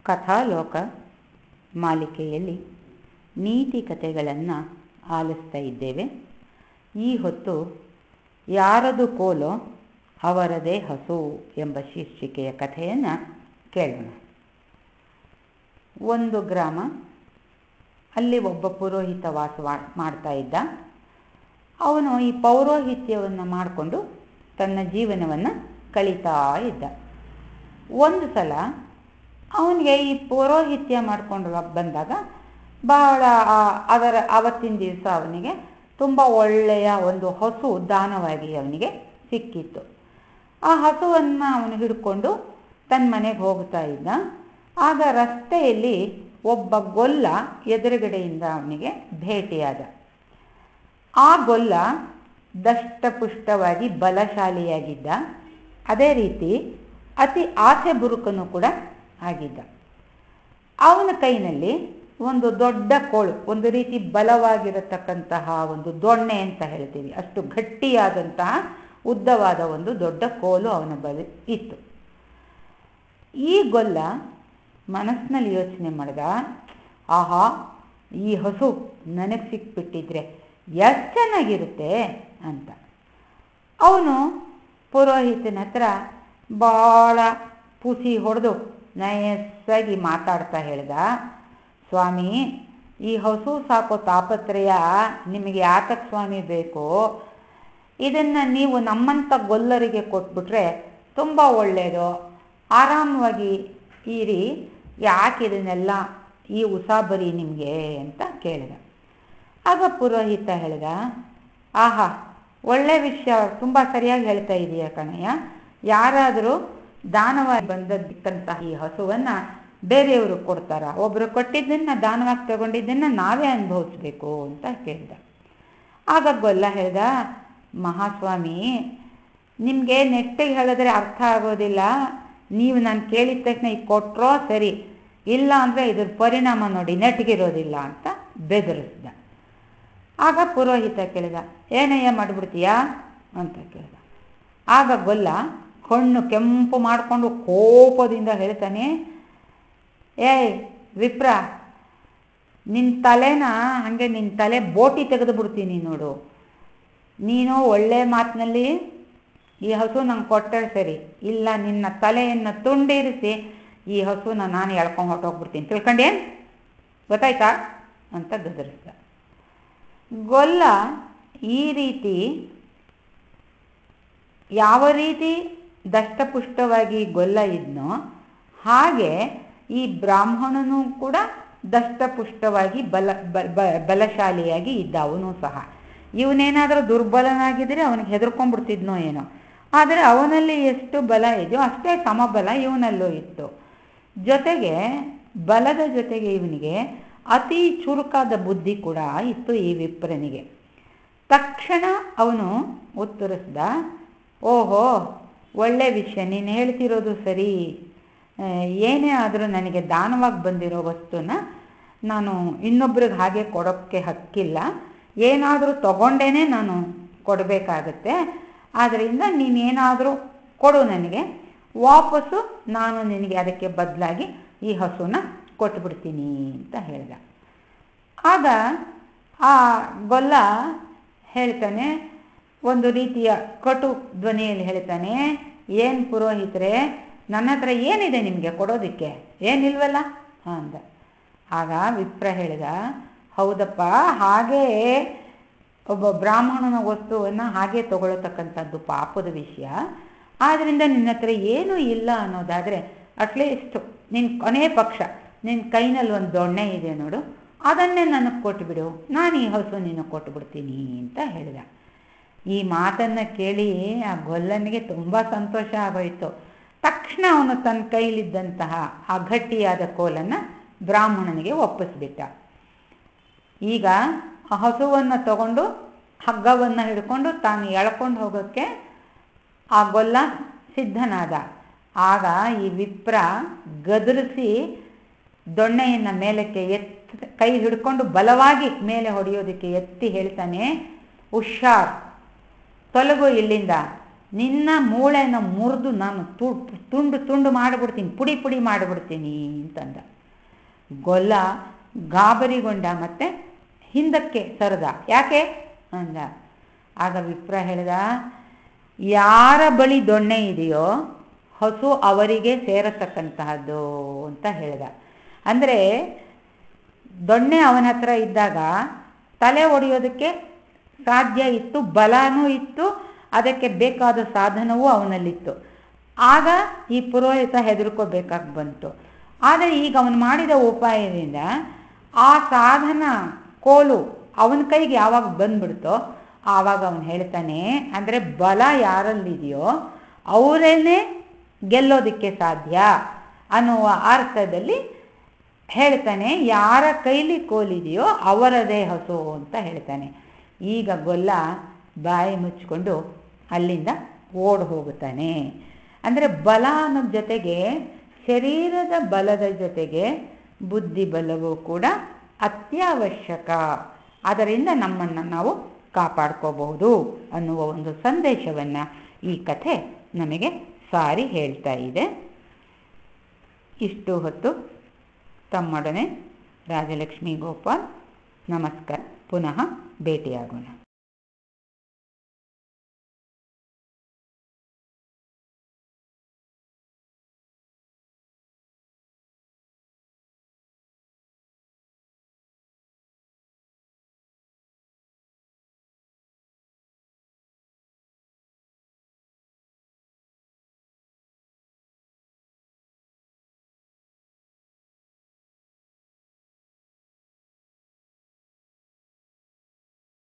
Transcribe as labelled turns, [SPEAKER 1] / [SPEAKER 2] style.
[SPEAKER 1] ಕಥಾಲೋಕ ಮಾಲಿಕೆಯಲ್ಲಿ ನೀತಿ ಕಥೆಗಳನ್ನು ಆಲಿಸ್ತಾ ಇದ್ದೇವೆ ಈ ಹೊತ್ತು ಯಾರದು ಕೋಲೋ ಅವರದೇ ಹಸು ಎಂಬ ಶೀರ್ಷಿಕೆಯ ಕಥೆಯನ್ನು ಕೇಳೋಣ ಒಂದು ಗ್ರಾಮ ಅಲ್ಲಿ ಒಬ್ಬ ಪುರೋಹಿತ ವಾಸ ಮಾಡ್ತಾ ಇದ್ದ ಅವನು ಈ ಪೌರೋಹಿತ್ಯವನ್ನು ಮಾಡಿಕೊಂಡು ತನ್ನ ಜೀವನವನ್ನು ಕಳೀತಾ ಇದ್ದ ಒಂದು ಸಲ ಅವನಿಗೆ ಈ ಪೌರೋಹಿತ್ಯ ಮಾಡಿಕೊಂಡು ಬಂದಾಗ ಬಹಳ ಅದರ ಆವತ್ತಿನ ದಿವಸ ಅವನಿಗೆ ತುಂಬ ಒಳ್ಳೆಯ ಒಂದು ಹಸು ದಾನವಾಗಿ ಅವನಿಗೆ ಸಿಕ್ಕಿತ್ತು ಆ ಹಸುವನ್ನು ಅವನು ಹಿಡ್ಕೊಂಡು ತನ್ನ ಮನೆಗೆ ಹೋಗ್ತಾ ಇದ್ದ ಆಗ ರಸ್ತೆಯಲ್ಲಿ ಒಬ್ಬ ಗೊಲ್ಲ ಎದುರುಗಡೆಯಿಂದ ಅವನಿಗೆ ಭೇಟಿಯಾದ ಆ ಗೊಲ್ಲ ದಷ್ಟಪುಷ್ಟವಾಗಿ ಬಲಶಾಲಿಯಾಗಿದ್ದ ಅದೇ ರೀತಿ ಅತಿ ಆಸೆ ಬುರುಕನು ಕೂಡ ಆಗಿದ್ದ ಅವನ ಕೈನಲ್ಲಿ ಒಂದು ದೊಡ್ಡ ಕೋಳು ಒಂದು ರೀತಿ ಬಲವಾಗಿರತಕ್ಕಂತಹ ಒಂದು ದೊಣ್ಣೆ ಅಂತ ಹೇಳ್ತೀವಿ ಅಷ್ಟು ಗಟ್ಟಿಯಾದಂತಹ ಉದ್ದವಾದ ಒಂದು ದೊಡ್ಡ ಕೋಲು ಅವನ ಬಳಿ ಇತ್ತು ಈ ಗೊಲ್ಲ ಮನಸ್ಸಿನಲ್ಲಿ ಯೋಚನೆ ಮಾಡಿದ ಆಹಾ ಈ ಹಸು ನನಗೆ ಸಿಕ್ಬಿಟ್ಟಿದ್ರೆ ಎಷ್ಟು ಚೆನ್ನಾಗಿರುತ್ತೆ ಅಂತ ಅವನು ಪುರೋಹಿತನ ಹತ್ರ ಭಾಳ ಪುಸಿ ಹೊಡೆದು ನಯಸ್ಸಾಗಿ ಮಾತಾಡ್ತಾ ಹೇಳ್ದ ಸ್ವಾಮಿ ಈ ಹಸು ಸಾಕೋ ತಾಪತ್ರಯ ನಿಮಗೆ ಯಾತಕ್ಕೆ ಸ್ವಾಮಿ ಬೇಕು ಇದನ್ನು ನೀವು ನಮ್ಮಂಥ ಗೊಲ್ಲರಿಗೆ ಕೊಟ್ಬಿಟ್ರೆ ತುಂಬ ಒಳ್ಳೆಯದು ಆರಾಮವಾಗಿ ಇರಿ ಯಾಕೆ ಇದನ್ನೆಲ್ಲ ಈ ಉಸಾಬರಿ ನಿಮಗೆ ಅಂತ ಕೇಳಿದ ಆಗ ಪುರೋಹಿತ ಹೇಳಿದ ಆಹಾ ಒಳ್ಳೆ ವಿಷಯ ತುಂಬ ಸರಿಯಾಗಿ ಹೇಳ್ತಾ ಇದೆಯಾ ಕಣಯ್ಯ ಯಾರಾದರೂ ದಾನವಾಗಿ ಬಂದಕ್ಕಂತಹ ಈ ಹಸುವನ್ನು ಬೇರೆಯವರು ಕೊಡ್ತಾರ ಒಬ್ಬರು ಕೊಟ್ಟಿದ್ದನ್ನು ದಾನವಾಗಿ ತಗೊಂಡಿದ್ದನ್ನು ನಾವೇ ಅನುಭವಿಸ್ಬೇಕು ಅಂತ ಕೇಳಿದ ಆಗ ಗೊಲ್ಲ ಹೇಳ್ದ ಮಹಾಸ್ವಾಮಿ ನಿಮಗೆ ನೆಟ್ಟಿಗೆ ಹೇಳಿದ್ರೆ ಅರ್ಥ ಆಗೋದಿಲ್ಲ ನೀವು ನಾನು ಕೇಳಿದ ತಕ್ಷಣ ಈಗ ಕೊಟ್ಟರೋ ಸರಿ ಇಲ್ಲ ಅಂದರೆ ಇದ್ರ ಪರಿಣಾಮ ನೋಡಿ ನೆಟ್ಗಿರೋದಿಲ್ಲ ಅಂತ ಬೆದರಿಸ್ದ ಆಗ ಪುರೋಹಿತ ಕೇಳಿದ ಏನಯ್ಯ ಮಾಡಿಬಿಡ್ತೀಯಾ ಅಂತ ಕೇಳಿದ ಆಗ ಗೊಲ್ಲ ಕಣ್ಣು ಕೆಂಪು ಮಾಡಿಕೊಂಡು ಕೋಪದಿಂದ ಹೇಳ್ತಾನೆ ಏಯ್ ವಿಪ್ರ ನಿನ್ನ ತಲೆನ ಹಾಗೆ ನಿನ್ನ ತಲೆ ಬೋಟಿ ತೆಗೆದು ಬಿಡ್ತೀನಿ ನೋಡು ನೀನು ಒಳ್ಳೆ ಮಾತಿನಲ್ಲಿ ಈ ಹಸು ನಂಗೆ ಕೊಟ್ಟರೆ ಸರಿ ಇಲ್ಲ ನಿನ್ನ ತಲೆಯನ್ನು ತುಂಡಿರಿಸಿ ಈ ಹಸುನ ನಾನು ಎಳ್ಕೊಂಡು ಹೊರಟೋಗ್ಬಿಡ್ತೀನಿ ತಿಳ್ಕೊಂಡೇನು ಗೊತ್ತಾಯ್ತಾ ಅಂತ ಗದರಿಸ್ದ ಗೊಲ್ಲ ಈ ರೀತಿ ಯಾವ ರೀತಿ ದಷ್ಟಪುಷ್ಟವಾಗಿ ಗೊಲ್ಲ ಇದ್ನೋ ಹಾಗೆ ಈ ಬ್ರಾಹ್ಮಣನೂ ಕೂಡ ದಷ್ಟಪುಷ್ಟವಾಗಿ ಬಲ ಬಲಶಾಲಿಯಾಗಿ ಇದ್ದ ಅವನು ಸಹ ಇವನೇನಾದರೂ ದುರ್ಬಲನಾಗಿದ್ದರೆ ಅವನಿಗೆ ಹೆದರ್ಕೊಂಡ್ಬಿಡ್ತಿದ್ನೋ ಏನೋ ಆದರೆ ಅವನಲ್ಲಿ ಎಷ್ಟು ಬಲ ಇದೆಯೋ ಅಷ್ಟೇ ಸಮಬಲ ಇವನಲ್ಲೂ ಇತ್ತು ಜೊತೆಗೆ ಬಲದ ಜೊತೆಗೆ ಇವನಿಗೆ ಅತಿ ಚುರುಕಾದ ಬುದ್ಧಿ ಕೂಡ ಇತ್ತು ಈ ವಿಪ್ರನಿಗೆ ತಕ್ಷಣ ಅವನು ಉತ್ತರಿಸ್ದ ಓಹೋ ಒಳ್ಳೆ ವಿಷಯ ನೀನು ಹೇಳ್ತಿರೋದು ಸರಿ ಏನೇ ಆದರೂ ನನಗೆ ದಾನವಾಗಿ ಬಂದಿರೋ ವಸ್ತುನ ನಾನು ಇನ್ನೊಬ್ರಿಗೆ ಹಾಗೆ ಕೊಡೋಕ್ಕೆ ಹಕ್ಕಿಲ್ಲ ಏನಾದರೂ ತಗೊಂಡೇನೆ ನಾನು ಕೊಡಬೇಕಾಗತ್ತೆ ಆದ್ದರಿಂದ ನೀನೇನಾದರೂ ಕೊಡು ನನಗೆ ವಾಪಸ್ಸು ನಾನು ನಿನಗೆ ಅದಕ್ಕೆ ಬದಲಾಗಿ ಈ ಹಸುನ ಕೊಟ್ಬಿಡ್ತೀನಿ ಅಂತ ಹೇಳ್ದ ಆಗ ಆ ಗೊಲ್ಲ ಹೇಳ್ತಾನೆ ಒಂದು ರೀತಿಯ ಕಟು ಧ್ವನಿಯಲ್ಲಿ ಹೇಳ್ತಾನೆ ಏನು ಪುರೋಹಿತರೆ ನನ್ನ ಹತ್ರ ಏನಿದೆ ನಿಮಗೆ ಕೊಡೋದಕ್ಕೆ ಏನಿಲ್ವಲ್ಲ ಅಂದ ಆಗ ವಿಪ್ರ ಹೇಳಿದ ಹೌದಪ್ಪ ಹಾಗೇ ಒಬ್ಬ ಬ್ರಾಹ್ಮಣನ ವಸ್ತುವನ್ನು ಹಾಗೆ ತಗೊಳ್ಳತಕ್ಕಂಥದ್ದು ಪಾಪದ ವಿಷಯ ಆದ್ದರಿಂದ ನಿನ್ನ ಹತ್ರ ಏನೂ ಇಲ್ಲ ಅನ್ನೋದಾದರೆ ಅಟ್ಲೀಸ್ಟ್ ನಿನ್ನ ಕೊನೆ ಪಕ್ಷ ನಿನ್ನ ಕೈನಲ್ಲಿ ಒಂದು ದೊಣ್ಣೆ ಇದೆ ನೋಡು ಅದನ್ನೇ ನನಗೆ ಕೊಟ್ಬಿಡು ನಾನು ಈ ಹಸು ನಿನಗೆ ಕೊಟ್ಬಿಡ್ತೀನಿ ಅಂತ ಹೇಳಿದ ಈ ಮಾತನ್ನು ಕೇಳಿ ಆ ಗೊಲ್ಲನಿಗೆ ತುಂಬ ಸಂತೋಷ ಆಗೋಯ್ತು ತಕ್ಷಣ ಅವನು ತನ್ನ ಕೈಲಿದ್ದಂತಹ ಆ ಗಟ್ಟಿಯಾದ ಕೋಲನ್ನು ಬ್ರಾಹ್ಮಣನಿಗೆ ಒಪ್ಪಿಸ್ಬಿಟ್ಟ ಈಗ ಆ ಹಸುವನ್ನು ತಗೊಂಡು ಹಗ್ಗವನ್ನು ಹಿಡ್ಕೊಂಡು ತಾನು ಎಳ್ಕೊಂಡು ಹೋಗೋಕ್ಕೆ ಆ ಗೊಲ್ಲ ಸಿದ್ಧನಾದ ಆಗ ಈ ವಿಪ್ರ ಗದರಿಸಿ ದೊಣ್ಣೆಯನ್ನು ಮೇಲಕ್ಕೆ ಎತ್ತ ಕೈ ಹಿಡ್ಕೊಂಡು ಬಲವಾಗಿ ಮೇಲೆ ಹೊಡೆಯೋದಕ್ಕೆ ಎತ್ತಿ ಹೇಳ್ತಾನೆ ಹುಷಾರ್ ತೊಲಗು ಇಲ್ಲಿಂದ ನಿನ್ನ ಮೂಳೆನ ಮುರಿದು ನಾನು ತುಂಡು ತುಂಡು ಮಾಡಿಬಿಡ್ತೀನಿ ಪುಡಿ ಪುಡಿ ಮಾಡಿಬಿಡ್ತೀನಿ ಅಂತಂದ ಗೊಲ್ಲ ಗಾಬರಿಗೊಂಡ ಮತ್ತೆ ಹಿಂದಕ್ಕೆ ಸರದ ಯಾಕೆ ಅಂದ ಆಗ ವಿಪ್ರ ಹೇಳಿದ ಯಾರ ಬಳಿ ದೊಣ್ಣೆ ಇದೆಯೋ ಹಸು ಅವರಿಗೆ ಸೇರತಕ್ಕಂತಹದ್ದು ಅಂತ ಹೇಳಿದ ಅಂದರೆ ದೊಣ್ಣೆ ಅವನ ಹತ್ರ ಇದ್ದಾಗ ತಲೆ ಒಡೆಯೋದಕ್ಕೆ ಸಾಧ್ಯ ಇತ್ತು ಬಲನೂ ಇತ್ತು ಅದಕ್ಕೆ ಬೇಕಾದ ಸಾಧನವೂ ಅವನಲ್ಲಿತ್ತು ಆಗ ಈ ಪುರೋಹಿತ ಹೆದರ್ಕೋಬೇಕಾಗಿ ಬಂತು ಆದರೆ ಈಗ ಅವನು ಮಾಡಿದ ಉಪಾಯದಿಂದ ಆ ಸಾಧನ ಕೋಲು ಅವನ ಕೈಗೆ ಯಾವಾಗ ಬಂದ್ಬಿಡ್ತೋ ಆವಾಗ ಅವನು ಹೇಳ್ತಾನೆ ಅಂದರೆ ಬಲ ಯಾರಲ್ಲಿದೆಯೋ ಅವರನ್ನೇ ಗೆಲ್ಲೋದಕ್ಕೆ ಸಾಧ್ಯ ಅನ್ನುವ ಅರ್ಥದಲ್ಲಿ ಹೇಳ್ತಾನೆ ಯಾರ ಕೈಲಿ ಕೋಲಿದೆಯೋ ಅವರದೇ ಹಸು ಅಂತ ಹೇಳ್ತಾನೆ ಈಗ ಗೊಲ್ಲ ಬಾಯಿ ಮುಚ್ಚಿಕೊಂಡು ಅಲ್ಲಿಂದ ಓಡ್ ಹೋಗುತ್ತಾನೆ ಅಂದರೆ ಬಲ ಅನ್ನೋ ಜೊತೆಗೆ ಶರೀರದ ಬಲದ ಜೊತೆಗೆ ಬುದ್ಧಿ ಬಲವೂ ಕೂಡ ಅತ್ಯವಶ್ಯಕ ಅದರಿಂದ ನಮ್ಮನ್ನು ನಾವು ಕಾಪಾಡ್ಕೋಬಹುದು ಅನ್ನುವ ಒಂದು ಸಂದೇಶವನ್ನು ಈ ಕಥೆ ನಮಗೆ ಸಾರಿ ಹೇಳ್ತಾ ಇದೆ ಇಷ್ಟು ಹೊತ್ತು ತಮ್ಮೊಡನೆ ರಾಜಲಕ್ಷ್ಮಿ ಗೋಪಾಲ್ ನಮಸ್ಕಾರ ಪುನಃ ಭೇಟಿಯಾಗೋಣ